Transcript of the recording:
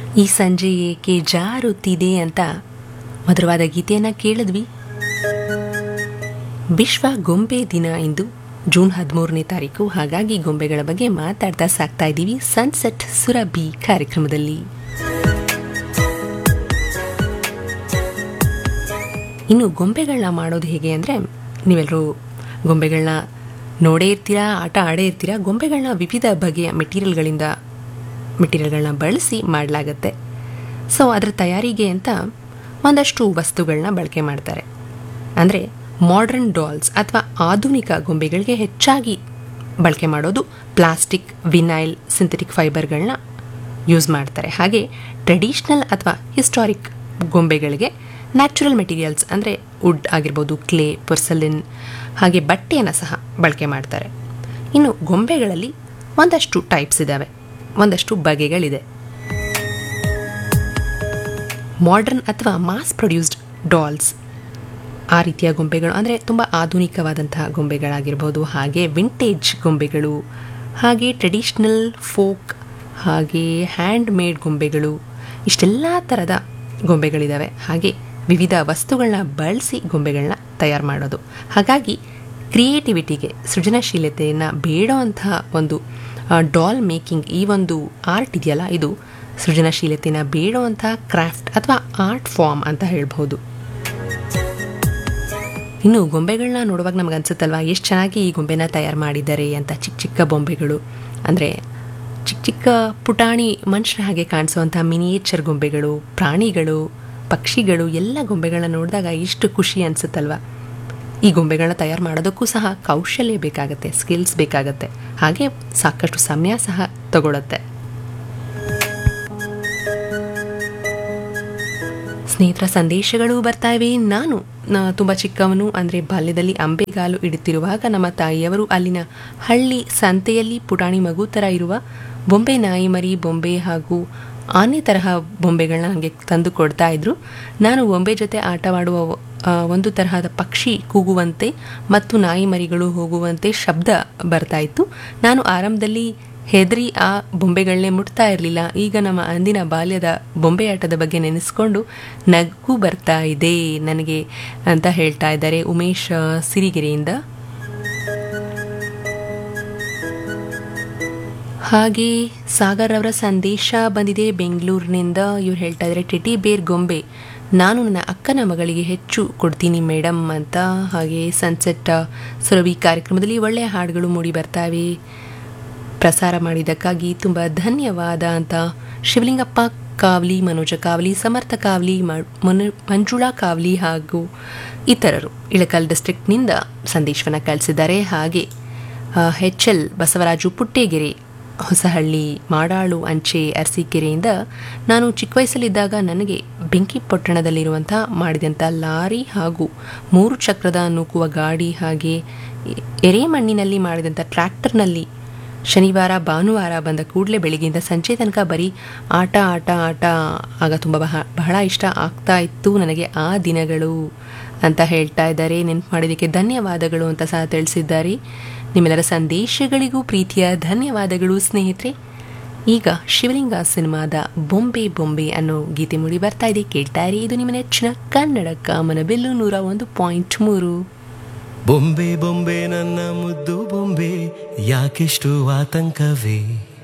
ಈ ಸಂಜೆ ಏಕೆ ಜಾರುತ್ತಿದೆ ಅಂತ ಮಧುರವಾದ ಗೀತೆಯನ್ನು ಕೇಳಿದ್ವಿ ವಿಶ್ವ ಗೊಂಬೆ ದಿನ ಇಂದು ಜೂನ್ ಹದಿಮೂರನೇ ತಾರೀಕು ಹಾಗಾಗಿ ಗೊಂಬೆಗಳ ಬಗ್ಗೆ ಮಾತಾಡ್ತಾ ಸಾಕ್ತಾ ಇದ್ದೀವಿ ಸನ್ಸೆಟ್ ಸುರಭಿ ಕಾರ್ಯಕ್ರಮದಲ್ಲಿ ಇನ್ನು ಗೊಂಬೆಗಳನ್ನ ಮಾಡೋದು ಹೇಗೆ ಅಂದರೆ ನೀವೆಲ್ಲರೂ ಗೊಂಬೆಗಳನ್ನ ನೋಡೇ ಇರ್ತೀರಾ ಆಟ ಆಡೇ ಇರ್ತೀರಾ ಗೊಂಬೆಗಳನ್ನ ವಿವಿಧ ಬಗೆಯ ಮೆಟೀರಿಯಲ್ಗಳಿಂದ ಮೆಟೀರಿಯಲ್ಗಳನ್ನ ಬಳಸಿ ಮಾಡಲಾಗತ್ತೆ ಸೊ ಅದರ ತಯಾರಿಗೆ ಅಂತ ಒಂದಷ್ಟು ವಸ್ತುಗಳನ್ನ ಬಳಕೆ ಮಾಡ್ತಾರೆ ಅಂದರೆ ಮಾಡ್ರನ್ ಡಾಲ್ಸ್ ಅಥವಾ ಆಧುನಿಕ ಗೊಂಬೆಗಳಿಗೆ ಹೆಚ್ಚಾಗಿ ಬಳಕೆ ಮಾಡೋದು ಪ್ಲಾಸ್ಟಿಕ್ ವಿನೈಲ್ ಸಿಂಥೆಟಿಕ್ ಫೈಬರ್ಗಳನ್ನ ಯೂಸ್ ಮಾಡ್ತಾರೆ ಹಾಗೆ ಟ್ರೆಡಿಷ್ನಲ್ ಅಥವಾ ಹಿಸ್ಟಾರಿಕ್ ಗೊಂಬೆಗಳಿಗೆ ನ್ಯಾಚುರಲ್ ಮೆಟೀರಿಯಲ್ಸ್ ಅಂದರೆ ವುಡ್ ಆಗಿರ್ಬೋದು ಕ್ಲೇ ಪೊರ್ಸಲಿನ್ ಹಾಗೆ ಬಟ್ಟೆಯನ್ನು ಸಹ ಬಳಕೆ ಮಾಡ್ತಾರೆ ಇನ್ನು ಗೊಂಬೆಗಳಲ್ಲಿ ಒಂದಷ್ಟು ಟೈಪ್ಸ್ ಇದ್ದಾವೆ ಒಂದಷ್ಟು ಬಗೆಗಳಿದೆ ಮಾಡ್ರನ್ ಅಥವಾ ಮಾಸ್ ಪ್ರೊಡ್ಯೂಸ್ಡ್ ಡಾಲ್ಸ್ ಆ ರೀತಿಯ ಗೊಂಬೆಗಳು ಅಂದರೆ ತುಂಬ ಆಧುನಿಕವಾದಂತಹ ಗೊಂಬೆಗಳಾಗಿರ್ಬೋದು ಹಾಗೆ ವಿಂಟೇಜ್ ಗೊಂಬೆಗಳು ಹಾಗೆ ಟ್ರೆಡಿಷ್ನಲ್ ಫೋಕ್ ಹಾಗೆ ಹ್ಯಾಂಡ್ ಮೇಡ್ ಗೊಂಬೆಗಳು ಇಷ್ಟೆಲ್ಲ ಥರದ ಗೊಂಬೆಗಳಿದ್ದಾವೆ ಹಾಗೆ ವಿವಿಧ ವಸ್ತುಗಳನ್ನ ಬಳಸಿ ಗೊಂಬೆಗಳನ್ನ ತಯಾರು ಮಾಡೋದು ಹಾಗಾಗಿ ಕ್ರಿಯೇಟಿವಿಟಿಗೆ ಸೃಜನಶೀಲತೆಯನ್ನು ಬೇಡೋವಂತಹ ಒಂದು ಡಾಲ್ ಮೇಕಿಂಗ್ ಈ ಒಂದು ಆರ್ಟ್ ಇದೆಯಲ್ಲ ಇದು ಸೃಜನಶೀಲತೆನ ಬೇಡುವಂತಹ ಕ್ರಾಫ್ಟ್ ಅಥವಾ ಆರ್ಟ್ ಫಾರ್ಮ್ ಅಂತ ಹೇಳ್ಬೋದು ಇನ್ನು ಗೊಂಬೆಗಳನ್ನ ನೋಡುವಾಗ ನಮ್ಗೆ ಅನ್ಸುತ್ತಲ್ವಾ ಎಷ್ಟು ಚೆನ್ನಾಗಿ ಈ ಗೊಂಬೆನ ತಯಾರು ಮಾಡಿದ್ದಾರೆ ಅಂತ ಚಿಕ್ಕ ಚಿಕ್ಕ ಬೊಂಬೆಗಳು ಅಂದರೆ ಚಿಕ್ಕ ಚಿಕ್ಕ ಪುಟಾಣಿ ಮನುಷ್ಯರ ಹಾಗೆ ಕಾಣಿಸುವಂಥ ಮಿನಿಯೇಚರ್ ಗೊಂಬೆಗಳು ಪ್ರಾಣಿಗಳು ಪಕ್ಷಿಗಳು ಎಲ್ಲ ಗೊಂಬೆಗಳನ್ನ ನೋಡಿದಾಗ ಎಷ್ಟು ಖುಷಿ ಅನಿಸುತ್ತಲ್ವ ಈ ಗೊಂಬೆಗಳನ್ನ ತಯಾರು ಮಾಡೋದಕ್ಕೂ ಸಹ ಕೌಶಲ್ಯ ಬೇಕಾಗತ್ತೆ ಸ್ಕಿಲ್ಸ್ ಬೇಕಾಗತ್ತೆ ಹಾಗೆ ಸಾಕಷ್ಟು ಸಮಯ ಸಹ ತಗೊಳುತ್ತೆ ಸ್ನೇಹಿತರ ಸಂದೇಶಗಳು ಬರ್ತಾ ಇವೆ ನಾನು ನ- ತುಂಬ ಚಿಕ್ಕವನು ಅಂದರೆ ಬಾಲ್ಯದಲ್ಲಿ ಅಂಬೆಗಾಲು ಇಡುತ್ತಿರುವಾಗ ನಮ್ಮ ತಾಯಿಯವರು ಅಲ್ಲಿನ ಹಳ್ಳಿ ಸಂತೆಯಲ್ಲಿ ಪುಟಾಣಿ ಮಗು ಥರ ಇರುವ ಬೊಂಬೆ ನಾಯಿ ಮರಿ ಬೊಂಬೆ ಹಾಗೂ ಆನೆ ತರಹ ಬೊಂಬೆಗಳನ್ನ ನನಗೆ ತಂದು ಕೊಡ್ತಾ ಇದ್ರು ನಾನು ಬೊಂಬೆ ಜೊತೆ ಆಟವಾಡುವ ಆ, ಒಂದು ತರಹದ ಪಕ್ಷಿ ಕೂಗುವಂತೆ ಮತ್ತು ನಾಯಿ ಮರಿಗಳು ಹೋಗುವಂತೆ ಶಬ್ದ ಬರ್ತಾ ಇತ್ತು ನಾನು ಆರಂಭದಲ್ಲಿ ಹೆದರಿ ಆ ಬೊಂಬೆಗಳನ್ನೇ ಮುಟ್ತಾ ಇರಲಿಲ್ಲ ಈಗ ನಮ್ಮ ಅಂದಿನ ಬಾಲ್ಯದ ಬೊಂಬೆ ಆಟದ ಬಗ್ಗೆ ನೆನೆಸ್ಕೊಂಡು ನಗು ಬರ್ತಾ ಇದೆ ನನಗೆ ಅಂತ ಹೇಳ್ತಾ ಇದ್ದಾರೆ ಉಮೇಶ್ ಆ, ಸಿರಿಗೆರೆಯಿಂದ ಹಾಗೆ ಸಾಗರ್ ಅವರ ಸಂದೇಶ ಬಂದಿದೆ ಬೆಂಗಳೂರಿನಿಂದ ಇವ್ರು ಹೇಳ್ತಾ ಇದ್ದಾರೆ ಟೆಟಿ ಬೇರ್ ಗೊಂಬೆ ನಾನು ನನ್ನ ಅಕ್ಕನ ಮಗಳಿಗೆ ಹೆಚ್ಚು ಕೊಡ್ತೀನಿ ಮೇಡಮ್ ಅಂತ ಹಾಗೆ ಸನ್ಸೆಟ್ ಸುರಭಿ ಕಾರ್ಯಕ್ರಮದಲ್ಲಿ ಒಳ್ಳೆಯ ಹಾಡುಗಳು ಮೂಡಿ ಬರ್ತಾವೆ ಪ್ರಸಾರ ಮಾಡಿದ್ದಕ್ಕಾಗಿ ತುಂಬ ಧನ್ಯವಾದ ಅಂತ ಶಿವಲಿಂಗಪ್ಪ ಕಾವ್ಲಿ ಮನೋಜ ಕಾವ್ಲಿ ಸಮರ್ಥ ಕಾವ್ಲಿ ಮ- ಮನು- ಮಂಜುಳಾ ಕಾವ್ಲಿ ಹಾಗೂ ಇತರರು ಇಳಕಲ್ ಡಿಸ್ಟ್ರಿಕ್ಟ್ನಿಂದ ಸಂದೇಶವನ್ನು ಕಳಿಸಿದ್ದಾರೆ ಹಾಗೆ ಎಚ್ ಎಲ್ ಬಸವರಾಜು ಪುಟ್ಟೇಗೆರೆ ಹೊಸಹಳ್ಳಿ ಮಾಡಾಳು ಅಂಚೆ ಅರಸೀಕೆರೆಯಿಂದ ನಾನು ಚಿಕ್ಕ ವಯಸ್ಸಲ್ಲಿದ್ದಾಗ ನನಗೆ ಬೆಂಕಿಪಟ್ಟಣದಲ್ಲಿರುವಂಥ ಮಾಡಿದಂಥ ಲಾರಿ ಹಾಗೂ ಮೂರು ಚಕ್ರದ ನೂಕುವ ಗಾಡಿ ಹಾಗೆ ಎರೆಮಣ್ಣಿನಲ್ಲಿ ಮಾಡಿದಂಥ ಟ್ರ್ಯಾಕ್ಟರ್ನಲ್ಲಿ ಶನಿವಾರ ಭಾನುವಾರ ಬಂದ ಕೂಡಲೇ ಬೆಳಿಗ್ಗೆಯಿಂದ ಸಂಜೆ ತನಕ ಬರೀ ಆಟ ಆಟ ಆಟ ಆಗ ತುಂಬ ಬಹ ಬಹಳ ಇಷ್ಟ ಆಗ್ತಾ ಇತ್ತು ನನಗೆ ಆ ದಿನಗಳು ಅಂತ ಹೇಳ್ತಾ ಇದ್ದಾರೆ ನೆನಪು ಮಾಡಿದ್ದಕ್ಕೆ ಧನ್ಯವಾದಗಳು ಅಂತ ಸಹ ತಿಳಿಸಿದ್ದಾರೆ ನಿಮ್ಮೆಲ್ಲರ ಸಂದೇಶಗಳಿಗೂ ಪ್ರೀತಿಯ ಧನ್ಯವಾದಗಳು ಸ್ನೇಹಿತರೆ ಈಗ ಶಿವಲಿಂಗ ಸಿನಿಮಾದ ಬೊಂಬೆ ಬೊಂಬೆ ಅನ್ನೋ ಗೀತೆ ಮೂಡಿ ಬರ್ತಾ ಇದೆ ಕೇಳ್ತಾ ಇರಿ ಇದು ನಿಮ್ಮ ನೆಚ್ಚಿನ ಕನ್ನಡ ಕಾಮನ ಬೆಲ್ಲು ನೂರ ಒಂದು ಪಾಯಿಂಟ್ ಮೂರು ಬೊಂಬೆ ಬೊಂಬೆ ನನ್ನ ಮುದ್ದು ಬೊಂಬೆ ಯಾಕೆಷ್ಟು ಆತಂಕವೇ